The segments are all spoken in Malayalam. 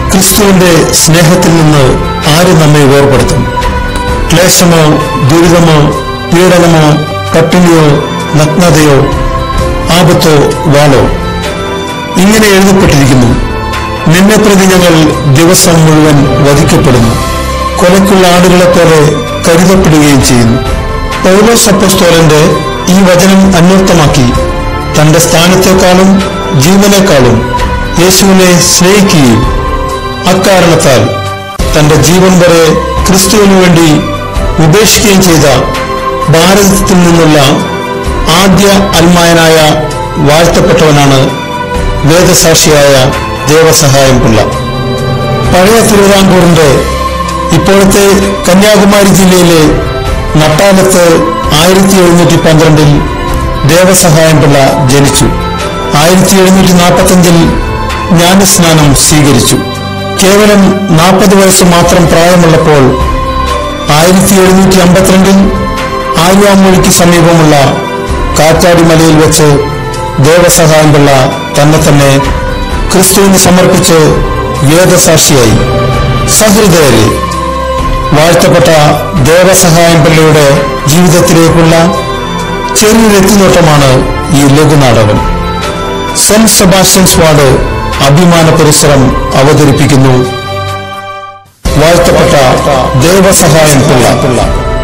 ക്രിസ്തുവിന്റെ സ്നേഹത്തിൽ നിന്ന് ആര് നമ്മെ വേർപെടുത്തും ക്ലേശമോ ദുരിതമോ പീഡനമോ പട്ടിണിയോ നഗ്നതയോ ആപത്തോ വാളോ ഇങ്ങനെ എഴുതപ്പെട്ടിരിക്കുന്നു നിന്നെ പ്രതി ഞങ്ങൾ ദിവസം മുഴുവൻ വധിക്കപ്പെടുന്നു കൊലക്കുള്ള ആടുകളെ പോലെ കരുതപ്പെടുകയും ചെയ്യുന്നു പൗലോസ് അപ്പോസ്തോലന്റെ ഈ വചനം അന്വർത്ഥമാക്കി തന്റെ സ്ഥാനത്തെക്കാളും ജീവനേക്കാളും യേശുവിനെ സ്നേഹിക്കുകയും അക്കാരണത്താൽ തന്റെ ജീവൻ വരെ ക്രിസ്തുവിനു വേണ്ടി ഉപേക്ഷിക്കുകയും ചെയ്ത ഭാരതത്തിൽ നിന്നുള്ള ആദ്യ അൽമായനായ വാഴ്ത്തപ്പെട്ടവനാണ് വേദസാക്ഷിയായ ദേവസഹായം പിള്ള പഴയ തിരുവിതാംകൂറിന്റെ ഇപ്പോഴത്തെ കന്യാകുമാരി ജില്ലയിലെ നട്ടാലത്ത് ആയിരത്തി എഴുന്നൂറ്റി പന്ത്രണ്ടിൽ ദേവസഹായം പിള്ള ജനിച്ചു ആയിരത്തി എഴുന്നൂറ്റി നാൽപ്പത്തഞ്ചിൽ ജ്ഞാനസ്നാനം സ്വീകരിച്ചു കേവലം നാൽപ്പത് വയസ്സ് മാത്രം പ്രായമുള്ളപ്പോൾ ആയിരത്തി എഴുന്നൂറ്റി അമ്പത്തിരണ്ടിൽ ആര്യാമൊഴിക്ക് സമീപമുള്ള കാറ്റാടി മലയിൽ വെച്ച് ദേവസഹായം പിള്ള തന്നെ തന്നെ ക്രിസ്തുവിന് സമർപ്പിച്ച് വേദസാക്ഷിയായി സഹൃദയരെ വാഴ്ത്തപ്പെട്ട ദേവസഹായം പിള്ളയുടെ ജീവിതത്തിലേക്കുള്ള ചെറിയൊരു എത്തിനോട്ടമാണ് ഈ ലഘുനാടകം സെന്റ് സെബാസ്റ്റ്യൻസ് വാർഡ് അഭിമാന പരിസരം അവതരിപ്പിക്കുന്നു വാഴ്ത്തപ്പെട്ട ദേവസഹായം പിള്ള പിള്ള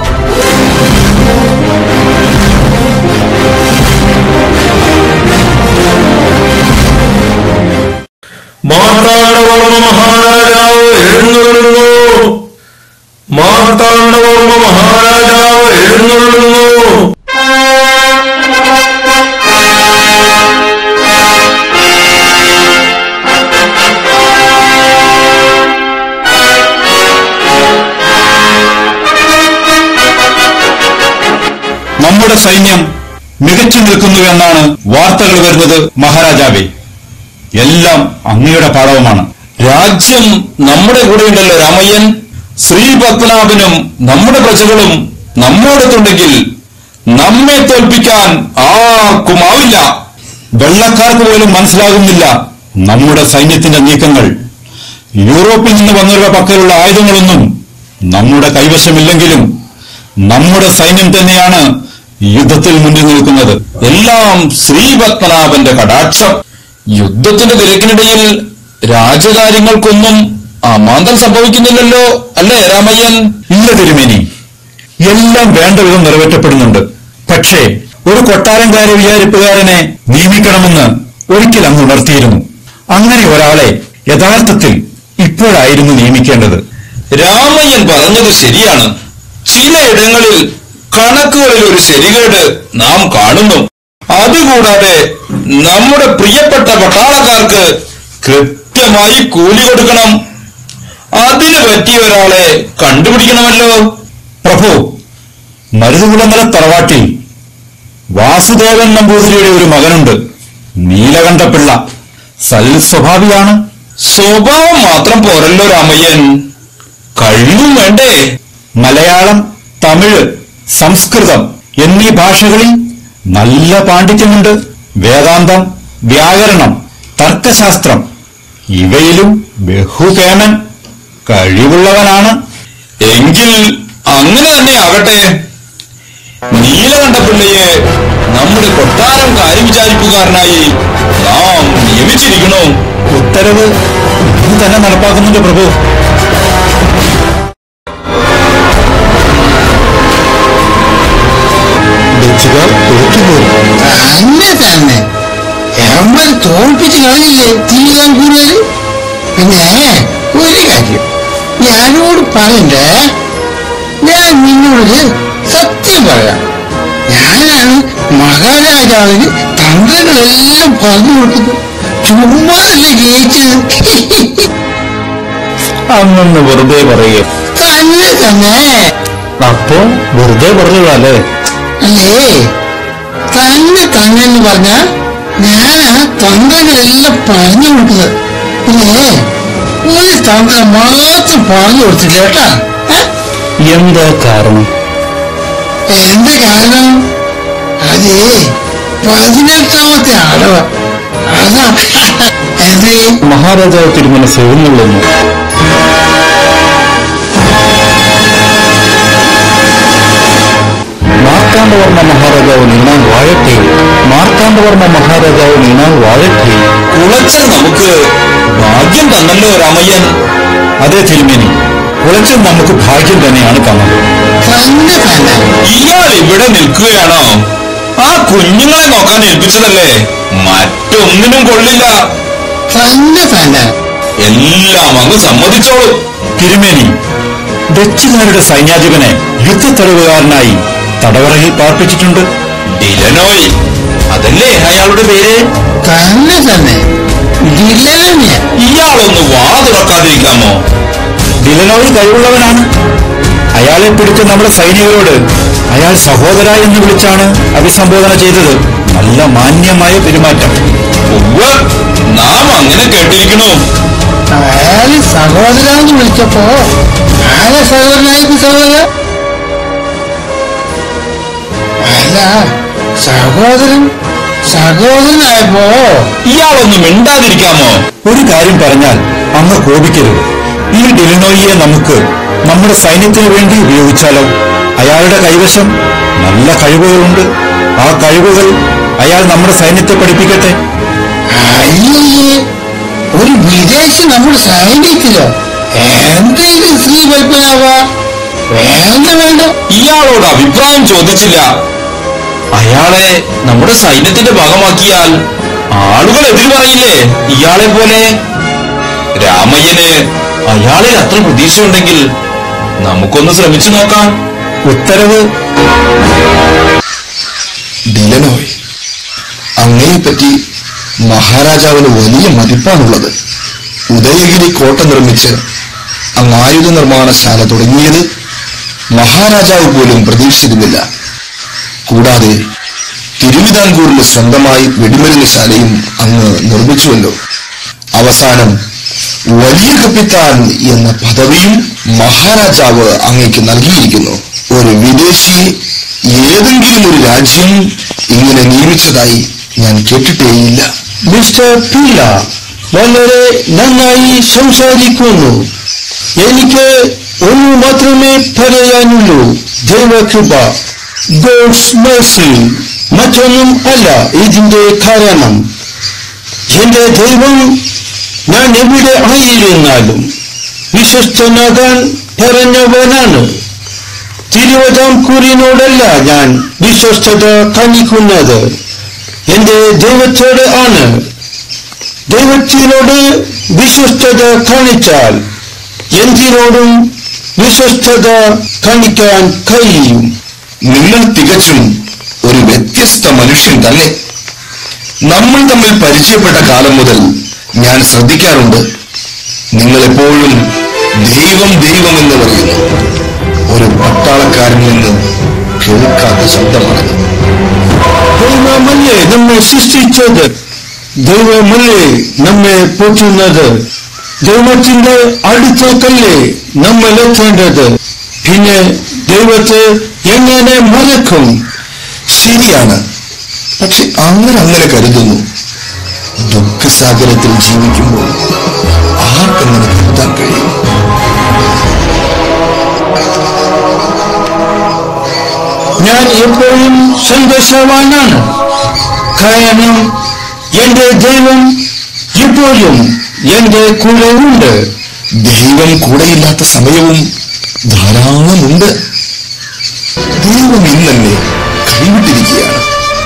മാർത്താണ്ഡവർമ്മ മഹാരാജാവ് എഴുന്നള്ളുന്നു മാർത്താണ്ഡവർമ്മ മഹാരാജാവ് എഴുന്നള്ളുന്നു നമ്മുടെ സൈന്യം മികച്ചു നിൽക്കുന്നു എന്നാണ് വാർത്തകൾ വരുന്നത് മഹാരാജാവേ എല്ലാം അങ്ങയുടെ പാടവമാണ് രാജ്യം നമ്മുടെ കൂടെയുണ്ടല്ലോ രാമയ്യൻ ശ്രീപത്മനാഭനും നമ്മുടെ പ്രജകളും നമ്മോടത്തുണ്ടെങ്കിൽ നമ്മെ തോൽപ്പിക്കാൻ ആർക്കുമാവില്ല വെള്ളക്കാർക്ക് പോലും മനസ്സിലാകുന്നില്ല നമ്മുടെ സൈന്യത്തിന്റെ നീക്കങ്ങൾ യൂറോപ്പിൽ നിന്ന് വന്നവരുടെ പക്കലുള്ള ആയുധങ്ങളൊന്നും നമ്മുടെ കൈവശമില്ലെങ്കിലും നമ്മുടെ സൈന്യം തന്നെയാണ് യുദ്ധത്തിൽ മുന്നിൽ നിൽക്കുന്നത് എല്ലാം ശ്രീപത്മനാഭന്റെ കടാക്ഷം യുദ്ധത്തിന്റെ തിരക്കിനിടയിൽ രാജകാര്യങ്ങൾക്കൊന്നും അമാന്തം സംഭവിക്കുന്നില്ലല്ലോ അല്ലേ രാമയ്യൻ ഇല്ല തിരുമേനി എല്ലാം വേണ്ട വിധം നിറവേറ്റപ്പെടുന്നുണ്ട് പക്ഷേ ഒരു കൊട്ടാരംകാര വിചാരിപ്പുകാരനെ നിയമിക്കണമെന്ന് ഒരിക്കൽ അങ്ങ് ഉണർത്തിയിരുന്നു അങ്ങനെ ഒരാളെ യഥാർത്ഥത്തിൽ ഇപ്പോഴായിരുന്നു നിയമിക്കേണ്ടത് രാമയ്യൻ പറഞ്ഞത് ശരിയാണ് ചിലയിടങ്ങളിൽ കണക്കുകളിൽ ഒരു ശരികേട് നാം കാണുന്നു അതുകൂടാതെ നമ്മുടെ പ്രിയപ്പെട്ട പട്ടാളക്കാർക്ക് കൃത്യമായി കൂലി കൊടുക്കണം അതിന് പറ്റിയ ഒരാളെ കണ്ടുപിടിക്കണമല്ലോ പ്രഭു മരുതുകുളങ്ങര തറവാട്ടിൽ വാസുദേവൻ നമ്പൂതിരിയുടെ ഒരു മകനുണ്ട് നീലകണ്ഠപിള്ള സൽ സ്വഭാവിയാണ് സ്വഭാവം മാത്രം പോരല്ലോ രാമയ്യൻ കഴിവും വേണ്ടേ മലയാളം തമിഴ് സംസ്കൃതം എന്നീ ഭാഷകളിൽ നല്ല പാണ്ഡിത്യമുണ്ട് വേദാന്തം വ്യാകരണം തർക്കശാസ്ത്രം ഇവയിലും ബഹുകേമൻ കഴിവുള്ളവനാണ് എങ്കിൽ അങ്ങനെ തന്നെ ആകട്ടെ നീലകണ്ഠപിള്ളയെ നമ്മുടെ കൊട്ടാരം കാര്യവിചാരിപ്പുകാരനായി നാം നിയമിച്ചിരിക്കണോ ഉത്തരവ് ഇന്ന് തന്നെ നടപ്പാക്കുന്നുണ്ട് പ്രഭു ഡച്ചുകാർ തോറ്റുപോയി തന്നെ തന്നെ എമ്മൻ തോൽപ്പിച്ച് കളഞ്ഞില്ലേ തിരുവിതാംകൂറുകാര് പിന്നെ ഒരു കാര്യം ഞാനോട് പറയണ്ടേ ഞാൻ നിന്നോട് സത്യം പറയാം ഞാനാണ് മഹാരാജാവിന് തന്ത്രങ്ങളെല്ലാം പറഞ്ഞു കൊടുത്തത് ചുമ്മാതല്ലേ ജയിച്ചത് അന്നൊന്ന് വെറുതെ പറയുക തന്നെ തന്നെ അപ്പോ വെറുതെ പറഞ്ഞതല്ലേ അല്ലേ തന്നെ തന്നെ എന്ന് പറഞ്ഞ ഞാനാ തന്ത്രങ്ങളെല്ലാം പറഞ്ഞു കൊടുക്കുന്നത് പിന്നെ ഒരു തന്ത്രം മാത്രം പറഞ്ഞു കൊടുത്തില്ല കേട്ടാ ഏ? എന്താ കാരണം എന്ത് കാരണം അതേ പതിനെട്ടാമത്തെ അടവ അതാ എന്തേ മഹാ മഹാരാജാവ് തിരുമനസ് എഴുന്നള്ളുന്നു മാർത്താണ്ഡവർമ്മ മഹാരാജാവ് നീണാൻ വാഴട്ടെ മാർത്താണ്ഡവർമ്മ മഹാരാജാവ് നീണാൻ വാഴട്ടെ കുളച്ചൻ നമുക്ക് ഭാഗ്യം തന്നല്ലോ രാമയ്യൻ അതേ തിരുമേനി കുളച്ചൻ നമുക്ക് ഭാഗ്യം തന്നെയാണ് തന്നത് തന്നെ തന്നെ ഇയാൾ ഇവിടെ നിൽക്കുകയാണോ ആ കുഞ്ഞുങ്ങളെ നോക്കാൻ ഏൽപ്പിച്ചതല്ലേ മറ്റൊന്നിനും കൊള്ളില്ല തന്നെ തന്നെ എല്ലാം അങ്ങ് സമ്മതിച്ചോളൂ തിരുമേനി ഡച്ചുകാരുടെ സൈന്യാധിപനെ യുദ്ധത്തടവുകാരനായി തടവറയിൽ പാർപ്പിച്ചിട്ടുണ്ട് ഡിലനോയ് അതല്ലേ അയാളുടെ പേര് തന്നെ തന്നെ ഡിലാനിയ ഇയാളൊന്ന് വാ തുറക്കാതിരിക്കാമോ ഡിലനോയി കഴിവുള്ളവനാണ് അയാളെ പിടിച്ച നമ്മുടെ സൈനികരോട് അയാൾ സഹോദര എന്ന് വിളിച്ചാണ് അഭിസംബോധന ചെയ്തത് നല്ല മാന്യമായ പെരുമാറ്റം ഉവ്വ് നാം അങ്ങനെ കേട്ടിരിക്കണു അയാള് സഹോദരാന്ന് വിളിച്ചപ്പോ ആരെ സഹോദരനായിരുന്നു സഹോദര അല്ല സഹോദരൻ സഹോദരനായപ്പോ ഇയാളൊന്ന് മിണ്ടാതിരിക്കാമോ ഒരു കാര്യം പറഞ്ഞാൽ അങ്ങ് കോപിക്കരുത് ഈ ഡിലിനോയിയെ നമുക്ക് നമ്മുടെ സൈന്യത്തിന് വേണ്ടി ഉപയോഗിച്ചാലോ അയാളുടെ കൈവശം നല്ല കഴിവുകളുണ്ട് ആ കഴിവുകൾ അയാൾ നമ്മുടെ സൈന്യത്തെ പഠിപ്പിക്കട്ടെ അയ്യേ ഒരു വിദേശി നമ്മുടെ സൈന്യത്തിലോ എന്തെങ്കിലും സ്ത്രീ കൽപ്പനാവാ വേണ്ട വേണ്ട ഇയാളോട് അഭിപ്രായം ചോദിച്ചില്ല അയാളെ നമ്മുടെ സൈന്യത്തിന്റെ ഭാഗമാക്കിയാൽ ആളുകൾ എതിര് പറയില്ലേ ഇയാളെ പോലെ രാമയ്യന് അയാളിൽ അത്ര പ്രതീക്ഷയുണ്ടെങ്കിൽ നമുക്കൊന്ന് ശ്രമിച്ചു നോക്കാം ഉത്തരവ് ഡിലനോയ് അങ്ങയെപ്പറ്റി മഹാരാജാവിന് വലിയ മതിപ്പാണുള്ളത് ഉദയഗിരി കോട്ട നിർമ്മിച്ച് അങ്ങ് ആയുധ നിർമ്മാണശാല തുടങ്ങിയത് മഹാരാജാവ് പോലും പ്രതീക്ഷിച്ചിരുന്നില്ല കൂടാതെ തിരുവിതാംകൂറിന് സ്വന്തമായി വെടിമരുന്ന് ശാലയും അങ്ങ് നിർമ്മിച്ചുവല്ലോ അവസാനം വലിയ കപ്പിത്താൻ എന്ന പദവിയും മഹാരാജാവ് അങ്ങയ്ക്ക് നൽകിയിരിക്കുന്നു ഒരു വിദേശിയെ ഏതെങ്കിലും ഒരു രാജ്യം ഇങ്ങനെ നിയമിച്ചതായി ഞാൻ കേട്ടിട്ടേയില്ല മിസ്റ്റർ പിള്ള വളരെ നന്നായി സംസാരിക്കുന്നു എനിക്ക് ഒന്ന് മാത്രമേ പറയാനുള്ളൂ ദൈവകൃപ ഗോഡ്സ് mercy മറ്റൊന്നും അല്ല ഇതിന്റെ കാരണം എന്റെ ദൈവം ഞാൻ എവിടെ ആയിരുന്നാലും വിശ്വസ്തനാകാൻ പറഞ്ഞവനാണ് തിരുവിതാംകൂറിനോടല്ല ഞാൻ വിശ്വസ്തത കാണിക്കുന്നത് എന്റെ ദൈവത്തോട് ആണ് ദൈവത്തിനോട് വിശ്വസ്തത കാണിച്ചാൽ എന്തിനോടും വിശ്വസ്തത കാണിക്കാൻ കഴിയും നിങ്ങൾ തികച്ചും ഒരു വ്യത്യസ്ത മനുഷ്യൻ തന്നെ നമ്മൾ തമ്മിൽ പരിചയപ്പെട്ട കാലം മുതൽ ഞാൻ ശ്രദ്ധിക്കാറുണ്ട് നിങ്ങൾ എപ്പോഴും ദൈവം ദൈവം എന്ന് പറയുന്നു ഒരു പട്ടാളക്കാരനിൽ നിന്ന് കേൾക്കാത്ത ശബ്ദമാണ് ദൈവമല്ലേ നമ്മെ സൃഷ്ടിച്ചത് ദൈവമല്ലേ നമ്മെ പോറ്റുന്നത് ദൈവത്തിന്റെ അടുത്തേക്കല്ലേ നമ്മൾ എത്തേണ്ടത് പിന്നെ ദൈവത്തെ എങ്ങനെ മറക്കും ശരിയാണ് പക്ഷെ അങ്ങനെ അങ്ങനെ കരുതുന്നു ദുഃഖസാഗരത്തിൽ ജീവിക്കുമ്പോൾ ആർക്കങ്ങനെ കരുതാൻ കഴിയും ഞാൻ എപ്പോഴും സന്തോഷവാനാണ് കാരണം എന്റെ ദൈവം ഇപ്പോഴും എന്റെ കൂടെ ഉണ്ട് ദൈവം കൂടെയില്ലാത്ത സമയവും ധാരാളമുണ്ട് ദൈവം ഇന്നെന്നെ കൈവിട്ടിരിക്കുകയാണ്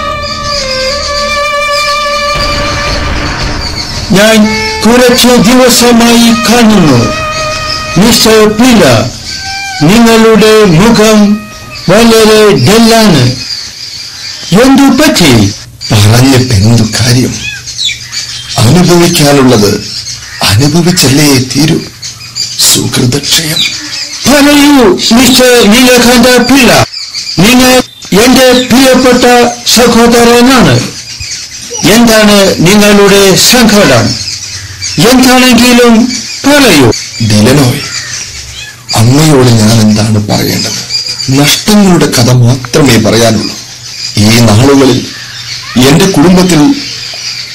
ഞാൻ കുറച്ച് ദിവസമായി കാണുന്നു മിസ്റ്റർ പില നിങ്ങളുടെ മുഖം വളരെ ഡല്ലാണ് എന്തു പറ്റി പറഞ്ഞിട്ടെന്തു കാര്യം അനുഭവിക്കാനുള്ളത് അനുഭവിച്ചല്ലേ തീരൂ സുഹൃതക്ഷയം പറയൂ മിസ്റ്റർ നീലകണ്ഠ പിള്ള നിങ്ങൾ എന്റെ പ്രിയപ്പെട്ട സഹോദരനാണ് എന്താണ് നിങ്ങളുടെ സങ്കടം എന്താണെങ്കിലും പറയൂ ദിലനോയ് അമ്മയോട് ഞാൻ എന്താണ് പറയേണ്ടത് നഷ്ടങ്ങളുടെ കഥ മാത്രമേ പറയാനുള്ളൂ ഈ നാളുകളിൽ എന്റെ കുടുംബത്തിൽ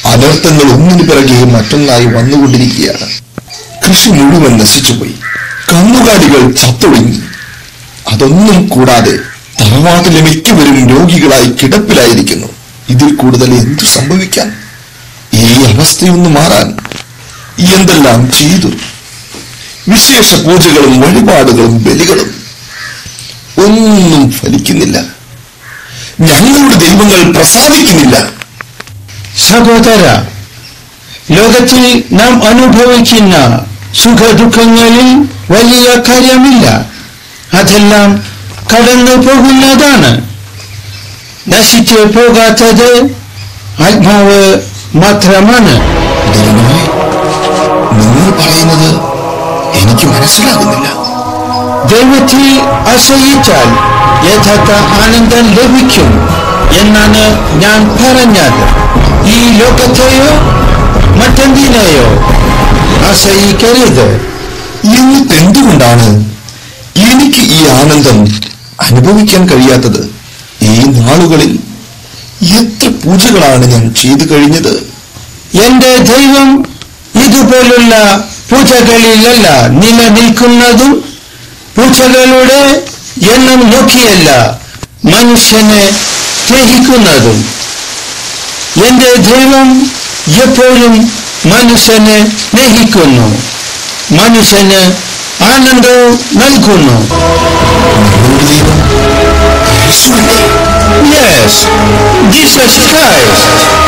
അനർത്ഥങ്ങൾ ഒന്നിനു പിറകെ മറ്റൊന്നായി വന്നുകൊണ്ടിരിക്കുകയാണ് കൃഷി മുഴുവൻ നശിച്ചുപോയി കന്നുകാലികൾ ചത്തൊടുങ്ങി അതൊന്നും കൂടാതെ തറവാട്ടിലെ മിക്കവരും രോഗികളായി കിടപ്പിലായിരിക്കുന്നു ഇതിൽ കൂടുതൽ എന്തു സംഭവിക്കാൻ ഈ അവസ്ഥയൊന്ന് മാറാൻ എന്തെല്ലാം ചെയ്തു വിശേഷ പൂജകളും വഴിപാടുകളും ബലികളും ഒന്നും ഫലിക്കുന്നില്ല ഞങ്ങളുടെ ദൈവങ്ങൾ പ്രസാദിക്കുന്നില്ല സഹോദര ലോകത്തിൽ നാം അനുഭവിക്കുന്ന സുഖദുഃഖങ്ങളിൽ വലിയ കാര്യമില്ല അതെല്ലാം കടന്നു പോകുന്നതാണ് നശിച്ചു പോകാത്തത് ആത്മാവ് മാത്രമാണ് ദൈവമേ, നിങ്ങൾ പറയുന്നത് എനിക്ക് മനസ്സിലാകുന്നില്ല ദൈവത്തിൽ ആശ്രയിച്ചാൽ യഥാർത്ഥ ആനന്ദം ലഭിക്കും എന്നാണ് ഞാൻ പറഞ്ഞത് ഈ ലോകത്തെയോ മറ്റെന്തിനെയോ ആശ്രയിക്കരുത് എന്നിട്ട് എന്തുകൊണ്ടാണ് എനിക്ക് ഈ ആനന്ദം അനുഭവിക്കാൻ കഴിയാത്തത് ഈ നാളുകളിൽ എത്ര പൂജകളാണ് ഞാൻ ചെയ്തു കഴിഞ്ഞത് എന്റെ ദൈവം ഇതുപോലുള്ള പൂജകളിലല്ല നിലനിൽക്കുന്നതും പൂജകളുടെ എണ്ണം നോക്കിയല്ല മനുഷ്യനെ സ്നേഹിക്കുന്നതും എന്റെ ദൈവം എപ്പോഴും മനുഷ്യനെ സ്നേഹിക്കുന്നു മനുഷ്യന് ആനന്ദവും നൽകുന്നു നിങ്ങളുടെ ദൈവം യേശുവല്ലേ? Yes, Jesus Christ.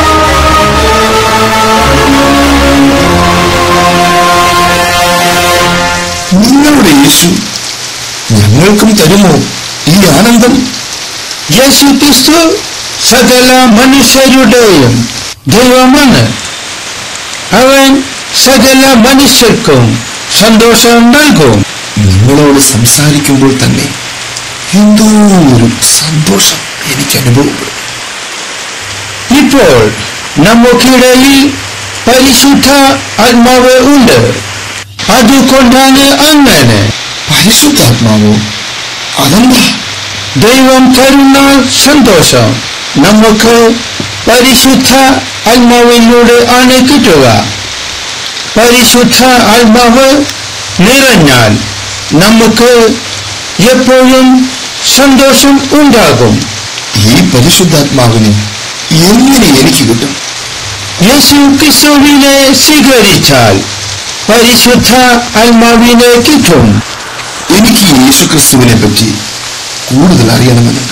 നിങ്ങളുടെ യേശു ഞങ്ങൾക്കും തരുമോ ഈ ആനന്ദം യേശു ക്രിസ്തു സകല മനുഷ്യരുടെയും ദൈവമാണ് അവൻ സകല മനുഷ്യർക്കും സന്തോഷം നൽകും നിങ്ങളോട് സംസാരിക്കുമ്പോൾ തന്നെ എന്തോ ഒരു സന്തോഷം എനിക്ക് അനുഭവപ്പെടും ഇപ്പോൾ നമുക്കിടയിൽ പരിശുദ്ധ ആത്മാവ് ഉണ്ട് അതുകൊണ്ടാണ് അങ്ങനെ പരിശുദ്ധാത്മാവോ അതെന്താ ദൈവം തരുന്ന സന്തോഷം നമുക്ക് പരിശുദ്ധ ആത്മാവിലൂടെ ആണ് കിട്ടുക പരിശുദ്ധ ആത്മാവ് നിറഞ്ഞാൽ നമുക്ക് എപ്പോഴും സന്തോഷം ഉണ്ടാകും ഈ പരിശുദ്ധാത്മാവിനെ എങ്ങനെ എനിക്ക് കിട്ടും യേശു ക്രിസ്തുവിനെ സ്വീകരിച്ചാൽ പരിശുദ്ധ ആത്മാവിനെ കിട്ടും എനിക്ക് യേശു ക്രിസ്തുവിനെ പറ്റി കൂടുതൽ അറിയണമെന്നുണ്ട്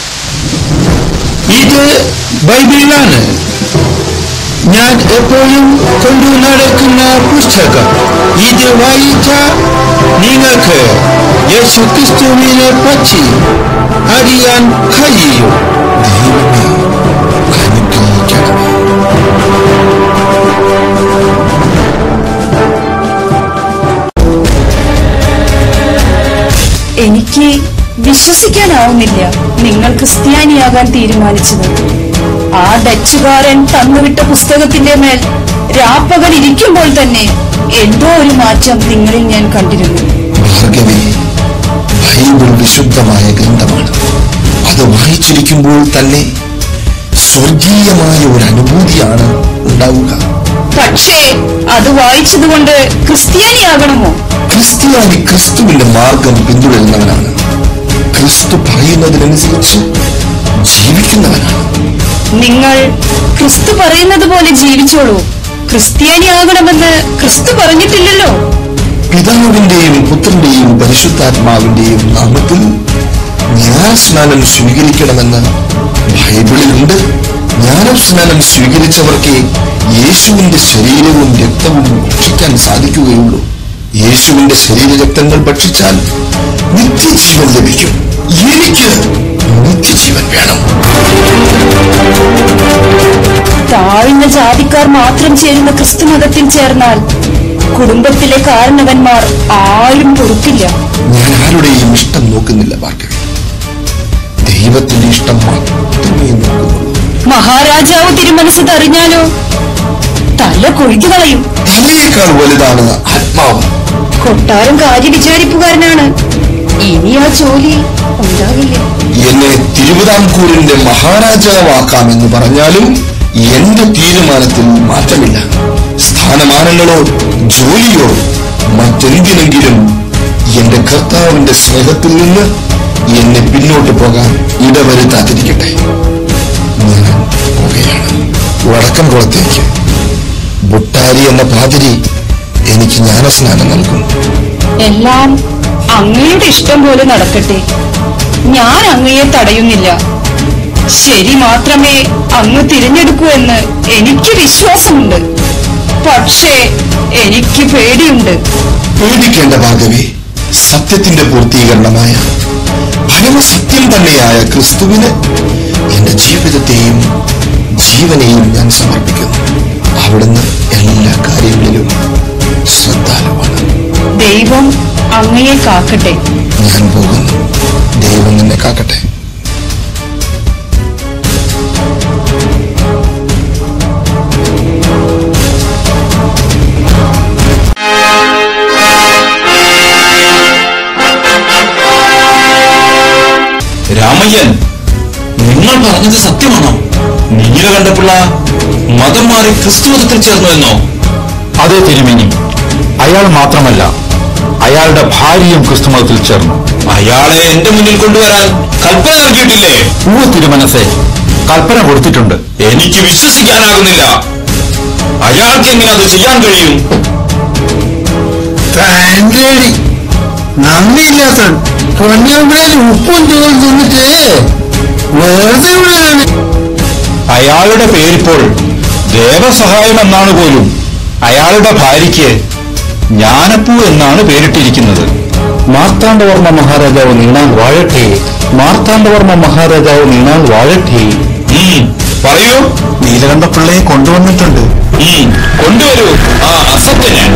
ഇത് ബൈബിളാണ് ഞാൻ എപ്പോഴും കൊണ്ടു നടക്കുന്ന പുസ്തകം ഇത് വായിച്ച നിങ്ങൾക്ക് യേശു ക്രിസ്തുവിനെ പറ്റി അറിയാൻ കഴിയും ദൈവമേ അനുഗ്രഹിക്കണമേ എനിക്ക് വിശ്വസിക്കാനാവുന്നില്ല നിങ്ങൾ ക്രിസ്ത്യാനിയാകാൻ തീരുമാനിച്ചത് ആ ഡച്ചുകാരൻ തന്നുവിട്ട പുസ്തകത്തിന്റെ മേൽ രാപ്പകൽ ഇരിക്കുമ്പോൾ തന്നെ എന്തോ ഒരു മാറ്റം നിങ്ങളിൽ ഞാൻ കണ്ടിരുന്നു ഭാർഗവി ബൈബിൾ വിശുദ്ധമായ ഗ്രന്ഥമാണ് അത് വായിച്ചിരിക്കുമ്പോൾ തന്നെ സ്വർഗീയമായ ഒരു അനുഭൂതിയാണ് ഉണ്ടാവുക പക്ഷേ അത് വായിച്ചതുകൊണ്ട് ക്രിസ്ത്യാനിയാകണമോ ക്രിസ്ത്യാനി ക്രിസ്തുവിന്റെ മാർഗം പിന്തുടരുന്നവനാണ് ക്രിസ്തു പറയുന്നതിനനുസരിച്ച് ജീവിക്കുന്നവനാണ് നിങ്ങൾ ക്രിസ്തു പറയുന്നത് പോലെ ജീവിച്ചോളൂ ക്രിസ്ത്യാനിയാകണമെന്ന് ക്രിസ്തു പറഞ്ഞിട്ടില്ലല്ലോ പിതാവിന്റെയും പുത്രന്റെയും പരിശുദ്ധാത്മാവിന്റെയും നാമത്തിൽ ജ്ഞാനസ്നാനം സ്വീകരിക്കണമെന്ന് ബൈബിളിലുണ്ട് ജ്ഞാനസ്നാനം സ്വീകരിച്ചവർക്ക് യേശുവിന്റെ ശരീരവും രക്തവും ഭക്ഷിക്കാൻ സാധിക്കുകയുള്ളൂ യേശുവിന്റെ ശരീരരക്തങ്ങൾ ഭക്ഷിച്ചാൽ നിത്യജീവൻ ലഭിക്കും എനിക്ക് നിത്യജീവൻ വേണം താഴ്ന്ന ജാതിക്കാർ മാത്രം ചേരുന്ന ക്രിസ്തു മതത്തിൽ ചേർന്നാൽ കുടുംബത്തിലെ കാരണവന്മാർ ആരും പൊറുക്കില്ല ഞാൻ ആരുടെയും ഇഷ്ടം നോക്കുന്നില്ല ഭാർഗവി ദൈവത്തിന്റെ ഇഷ്ടം മാത്രമേ നോക്കുന്നുള്ളൂ മഹാരാജാവ് തിരുമനസ് അറിഞ്ഞാലോ തല കൊഴുകി കളയും തലയേക്കാൾ വലുതാണ് ആത്മാവ് കൊട്ടാരം കാര്യവിചാരിപ്പുകാരനാണ് ഇനി ആ ജോലി ഉണ്ടാകില്ല എന്നെ തിരുവിതാംകൂറിന്റെ മഹാരാജാവാക്കാമെന്ന് പറഞ്ഞാലും എന്റെ തീരുമാനത്തിൽ മാറ്റമില്ല സ്ഥാനമാനങ്ങളോ ജോലിയോ മറ്റെന്തിനെങ്കിലും എന്റെ കർത്താവിന്റെ സ്നേഹത്തിൽ നിന്ന് എന്നെ പിന്നോട്ട് പോകാൻ ഇടവരുത്താതിരിക്കട്ടെ ഞാൻ പോകുകയാണ് വടക്കൻ കുളത്തേക്ക് ബുട്ടാരി എന്ന പാതിരി എനിക്ക് ജ്ഞാനസ്നാനം നൽകും എല്ലാം അങ്ങയുടെ ഇഷ്ടം പോലെ നടക്കട്ടെ ഞാൻ അങ്ങയെ തടയുന്നില്ല ശരി മാത്രമേ അങ്ങ് തിരഞ്ഞെടുക്കൂ എന്ന് എനിക്ക് വിശ്വാസമുണ്ട് പക്ഷേ എനിക്ക് പേടിയുണ്ട് പേടിക്കേണ്ട ഭാഗവേ സത്യത്തിന്റെ പൂർത്തീകരണമായ പരമസത്യം തന്നെയായ ക്രിസ്തുവിന് എന്റെ ജീവിതത്തെയും ജീവനെയും ഞാൻ സമർപ്പിക്കുന്നു അവിടുന്ന് എല്ലാ കാര്യങ്ങളിലും ശ്രദ്ധാലുവാണ് ദൈവം അങ്ങയെ കാക്കട്ടെ ഞാൻ പോകുന്നു ദൈവം നിന്നെ കാക്കട്ടെ രാമയ്യൻ നിങ്ങൾ പറഞ്ഞത് സത്യമാണോ നീലകണ്ഠപിള്ള മതം മാറി ക്രിസ്തു മതത്തിൽ ചേർന്നു എന്നോ അതേ തിരുമേനി അയാൾ മാത്രമല്ല അയാളുടെ ഭാര്യയും ക്രിസ്തുമതത്തിൽ ചേർന്നു അയാളെ എന്റെ മുന്നിൽ കൊണ്ടുവരാൻ കൽപ്പന നൽകിയിട്ടില്ലേ പൂവ തിരുമനസെ കൽപ്പന കൊടുത്തിട്ടുണ്ട് എനിക്ക് വിശ്വസിക്കാനാകുന്നില്ല അയാൾക്ക് എങ്ങനെ അത് ചെയ്യാൻ കഴിയും താങ്കേടി നന്ദിയില്ലാത്ത പൊന്നമ്പലയിൽ ഉപ്പും ചോറും തിന്നിട്ട് വെറുതെ വിടാണ് അയാളുടെ പേരിപ്പോൾ ദേവസഹായം എന്നാണ് പോലും അയാളുടെ ഭാര്യയ്ക്ക് ജ്ഞാനപ്പൂ എന്നാണ് പേരിട്ടിരിക്കുന്നത് മാർത്താണ്ഡവർമ്മ മഹാരാജാവ് നീണാൻ വാഴട്ടെ മാർത്താണ്ഡവർമ്മ മഹാരാജാവ് നീണാൻ വാഴട്ടെ ഉം, പറയൂ നീലകണ്ഠപിള്ളയെ കൊണ്ടുവന്നിട്ടുണ്ട് ഉം, കൊണ്ടുവരൂ ആ അസത്യനെ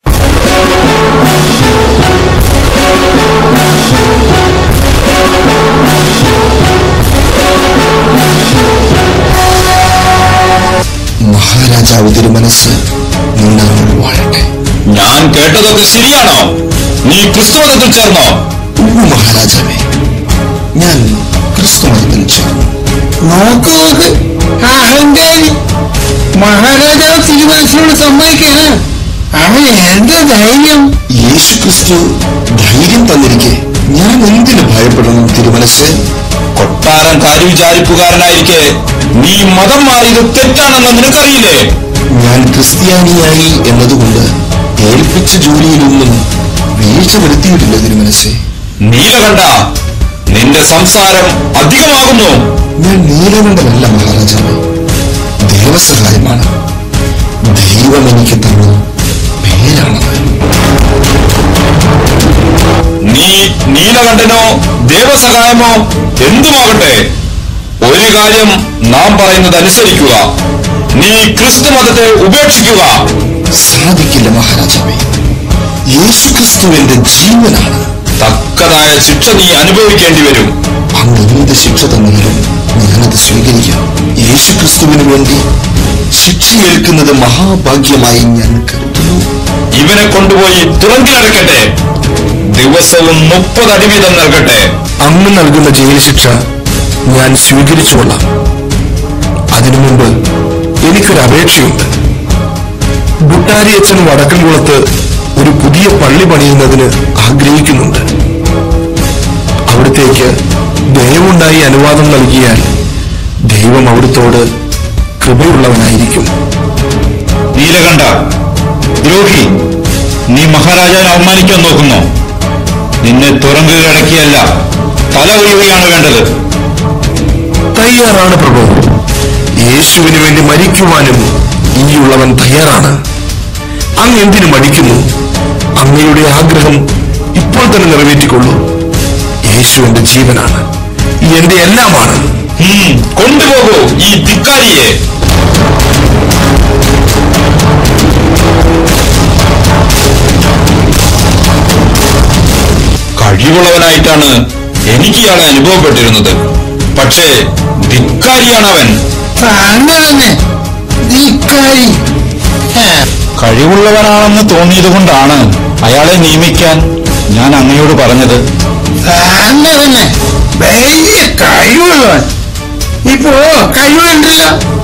മഹാരാജാവ് തിരുമനസ് നിന്നാൾ വാഴട്ടെ ഞാൻ കേട്ടതൊക്കെ ശരിയാണോ നീ ക്രിസ്തു മതത്തിൽ ചേർന്നോ ഉവ്വ് മഹാരാജാവേ ഞാൻ ക്രിസ്തു മതത്തിൽ ചേർന്നു നോക്ക് നോക്ക് ആ അഹങ്കാരി മഹാരാജാവ് തിരുമനസിനോട് സമ്മതിക്കാ അവൻ എന്ത് ധൈര്യം യേശു ക്രിസ്തു ധൈര്യം തന്നിരിക്കെ ഞാൻ എന്തിനു ഭയപ്പെടണം തിരുമനസ് കൊട്ടാരം കാര്യവിചാരിപ്പുകാരനായിരിക്കെ നീ മതം മാറിയത് തെറ്റാണെന്ന് നിനക്കറിയില്ലേ ഞാൻ ക്രിസ്ത്യാനിയായി എന്നതുകൊണ്ട് ഏൽപ്പിച്ച ജോലിയിലൊന്നും വീഴ്ച വരുത്തിയിട്ടില്ല തിരുമനസെ നീലകണ്ഠ നിന്റെ സംസാരം അധികമാകുന്നു ഞാൻ നീലകണ്ഠനല്ല മഹാരാജാവേ ദേവസഹായമാണ് ദൈവം എനിക്ക് തന്ന പേരാണത് നീ നീലകണ്ഠനോ ദേവസഹായമോ എന്തുമാകട്ടെ ഒരു കാര്യം നാം പറയുന്നത് അനുസരിക്കുക നീ ക്രിസ്തു മതത്തെ ഉപേക്ഷിക്കുക സാധിക്കില്ല മഹാരാജാവേ യേശു ക്രിസ്തു എന്റെ ജീവനാണ് തക്കതായ ശിക്ഷ നീ അനുഭവിക്കേണ്ടി വരും അങ്ങ് എന്ത് ശിക്ഷ തന്നാലും ഞാനത് സ്വീകരിക്കാം യേശു ക്രിസ്തുവിന് വേണ്ടി ശിക്ഷയേൽക്കുന്നത് മഹാഭാഗ്യമായി ഞാൻ കരുതുന്നു ഇവനെ കൊണ്ടുപോയി തുറങ്കിലടക്കട്ടെ ദിവസവും മുപ്പത് അടി വീതം നൽകട്ടെ അങ്ങ് നൽകുന്ന ജയിൽ ശിക്ഷ ഞാൻ സ്വീകരിച്ചുകൊള്ളാം അതിനു മുമ്പ് എനിക്കൊരു അപേക്ഷയുണ്ട് ബുട്ടാരി അച്ഛൻ വടക്കൻകുളത്ത് ഒരു പുതിയ പള്ളി പണിയുന്നതിന് ആഗ്രഹിക്കുന്നുണ്ട് അവിടത്തേക്ക് ദയവുണ്ടായി അനുവാദം നൽകിയാൽ ദൈവം അവിടുത്തോട് കൃപയുള്ളവനായിരിക്കും നീലകണ്ഠ ദ്രോഹി നീ മഹാരാജാവിനെ അവമാനിക്കാൻ നോക്കുന്നോ നിന്നെ തുറങ്കുകിടക്കിയല്ല തല ഒഴിയുകയാണ് വേണ്ടത് തയ്യാറാണ് പ്രഭു യേശുവിന് വേണ്ടി മരിക്കുവാനും ഇനിയുള്ളവൻ തയ്യാറാണ് അങ്ങ് എന്തിനു മടിക്കുന്നു അങ്ങയുടെ ആഗ്രഹം ഇപ്പോൾ തന്നെ നിറവേറ്റിക്കൊള്ളൂ യേശു എന്റെ ജീവനാണ് എന്റെ എല്ലാമാണ് ഉം, കൊണ്ടുപോകൂ ഈ ധിക്കാരിയെ കഴിവുള്ളവനായിട്ടാണ് എനിക്ക് ഇയാളെ അനുഭവപ്പെട്ടിരുന്നത് പക്ഷേ ധിക്കാരിയാണവൻ താങ്കൾ തന്നെ ധിക്കാരി ഹാ, കഴിവുള്ളവനാണെന്ന് തോന്നിയതുകൊണ്ടാണ് അയാളെ നിയമിക്കാൻ ഞാൻ അങ്ങയോട് പറഞ്ഞത് താങ്കൾ തന്നെ വലിയ കഴിവുള്ളവൻ ഇപ്പോ കഴിവുണ്ടല്ലോ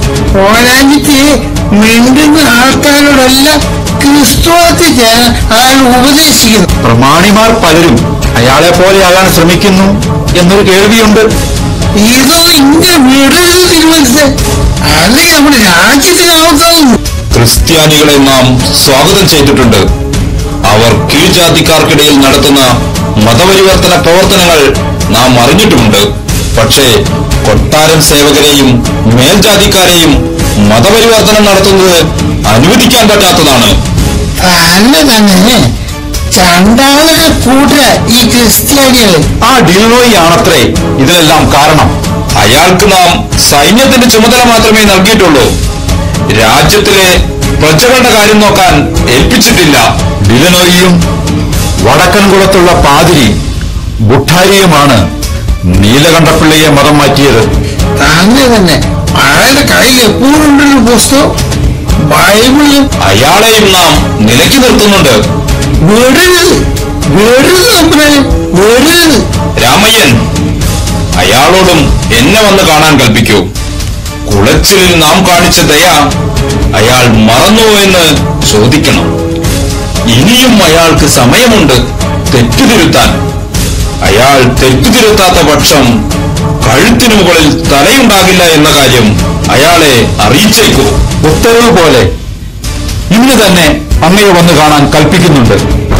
പോരാഞ്ഞിട്ട് മിണ്ടുന്ന ആൾക്കാരോടെല്ലാം ക്രിസ്തുവത്തിൽ ചേരാൻ അയാൾ ഉപദേശിക്കുന്നു പ്രമാണിമാർ പലരും അയാളെ പോലെയാകാൻ ശ്രമിക്കുന്നു എന്നൊരു കേൾവിയുണ്ട് ഇതോ ഇങ്ങനെ വിടരുത് തിരുവനന്തപുരത്ത് അല്ലെങ്കിൽ നമ്മുടെ രാജ്യത്തിനാവുന്നു ക്രിസ്ത്യാനികളെ നാം സ്വാഗതം ചെയ്തിട്ടുണ്ട് അവർ കീഴ്ജാതിക്കാർക്കിടയിൽ നടത്തുന്ന മതപരിവർത്തന പ്രവർത്തനങ്ങൾ നാം അറിഞ്ഞിട്ടുമുണ്ട് പക്ഷേ കൊട്ടാരം സേവകരെയും മേൽജാതിക്കാരെയും മതപരിവർത്തനം നടത്തുന്നത് അനുവദിക്കാൻ പറ്റാത്തതാണ് അല്ല തന്നെ ചണ്ടാളുടെ കൂട്ട ഈ ക്രിസ്ത്യാനികൾ ആ ഡിൽനോയി ആണത്രേ ഇതിനെല്ലാം കാരണം അയാൾക്ക് നാം സൈന്യത്തിന്റെ ചുമതല മാത്രമേ നൽകിയിട്ടുള്ളൂ രാജ്യത്തിലെ പ്രജകളുടെ കാര്യം നോക്കാൻ ഏൽപ്പിച്ചിട്ടില്ല ഡിലനോയിയും വടക്കൻകുളത്തുള്ള പാതിരി ബുട്ടാരിയുമാണ് നീലകണ്ഠപിള്ളയെ മതം മാറ്റിയത് തന്നെ തന്നെ അയാളുടെ കയ്യിൽ എപ്പോഴും ഉണ്ടല്ലോ പുസ്തകം ബൈബിള് അയാളെയും നാം നിലയ്ക്ക് നിർത്തുന്നുണ്ട് വിടരുത് വിടരുത് നമ്മളെ വിടരുത് രാമയ്യൻ അയാളോടും എന്നെ വന്ന് കാണാൻ കൽപ്പിക്കൂ കുളച്ചിലിൽ നാം കാണിച്ച ദയ അയാൾ മറന്നുവോ എന്ന് ചോദിക്കണം ഇനിയും അയാൾക്ക് സമയമുണ്ട് തെറ്റുതിരുത്താൻ അയാൾ തെറ്റുതിരുത്താത്ത പക്ഷം കഴുത്തിനു മുകളിൽ തലയുണ്ടാകില്ല എന്ന കാര്യം അയാളെ അറിയിച്ചേക്കൂ ഉത്തരവ് പോലെ ഇന്ന് തന്നെ അങ്ങയെ വന്ന് കാണാൻ കൽപ്പിക്കുന്നുണ്ട്